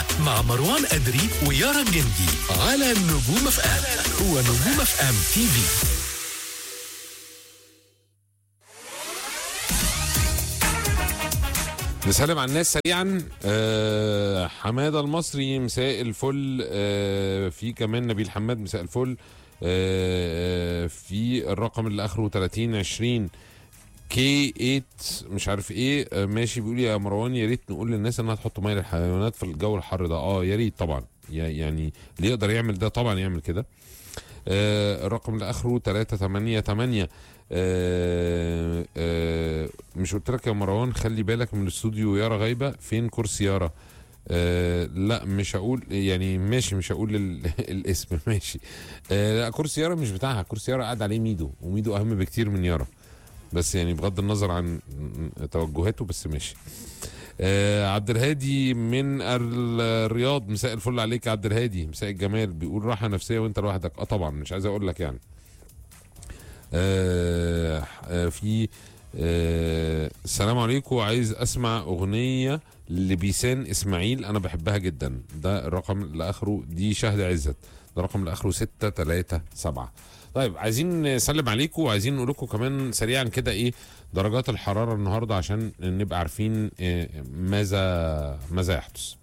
الساعة مع مروان أدري ويارا جندي على نجوم اف ام هو نجوم اف ام تي في نسلم على الناس سريعا آه حماده المصري مساء الفل آه في كمان نبيل حماد مساء الفل آه في الرقم اللي اخره 30 20 كي 8 مش عارف ايه آه ماشي بيقول يا مروان يا ريت نقول للناس انها تحط ميه للحيوانات في الجو الحر ده اه يا ريت طبعا يعني اللي يقدر يعمل ده طبعا يعمل كده آه الرقم اللي اخره 388 آه آه مش قلت لك يا مروان خلي بالك من الاستوديو يارا غايبه فين كرسي يارا آه لا مش هقول يعني ماشي مش هقول ال- الاسم ماشي آه لا كرسي يارا مش بتاعها كرسي يارا قاعد عليه ميدو وميدو اهم بكتير من يارا بس يعني بغض النظر عن توجهاته بس ماشي آه عبد الهادي من الرياض مساء الفل عليك يا عبد الهادي مساء الجمال بيقول راحه نفسيه وانت لوحدك اه طبعا مش عايز اقول لك يعني آه آه في آه السلام عليكم عايز اسمع اغنيه لبيسان اسماعيل انا بحبها جدا ده الرقم اللي اخره دي شهد عزت ده الرقم اللي اخره 637 طيب عايزين نسلم عليكم وعايزين نقول لكم كمان سريعا كده ايه درجات الحراره النهارده عشان نبقى عارفين آه، ماذا ماذا يحدث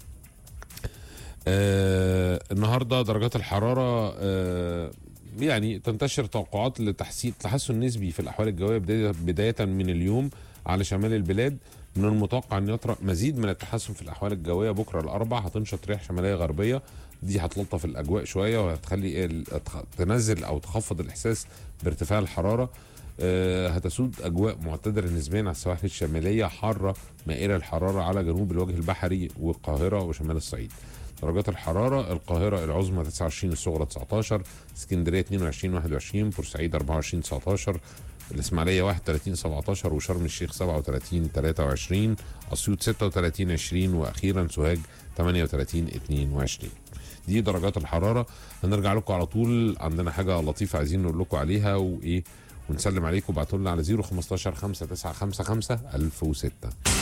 آه النهارده درجات الحراره آه يعني تنتشر توقعات لتحسين تحسن نسبي في الاحوال الجويه بدايه بدايه من اليوم على شمال البلاد من المتوقع ان يطرأ مزيد من التحسن في الاحوال الجويه بكره الاربع هتنشط رياح شماليه غربيه دي هتلطف الاجواء شويه وهتخلي ال- تخ- تنزل او تخفض الاحساس بارتفاع الحراره آه، هتسود اجواء معتدله نسبيا على السواحل الشماليه حاره مائله الحراره على جنوب الوجه البحري والقاهره وشمال الصعيد درجات الحراره القاهره العظمى 29 الصغرى 19 اسكندريه 22 21 بورسعيد 24 19 الاسماعيليه 31 17 وشرم الشيخ 37 23 اسيوط 36 20 واخيرا سوهاج 38 22 دي درجات الحراره هنرجع لكم على طول عندنا حاجه لطيفه عايزين نقول لكم عليها وايه ونسلم عليكم ابعتوا لنا على 015 595 1006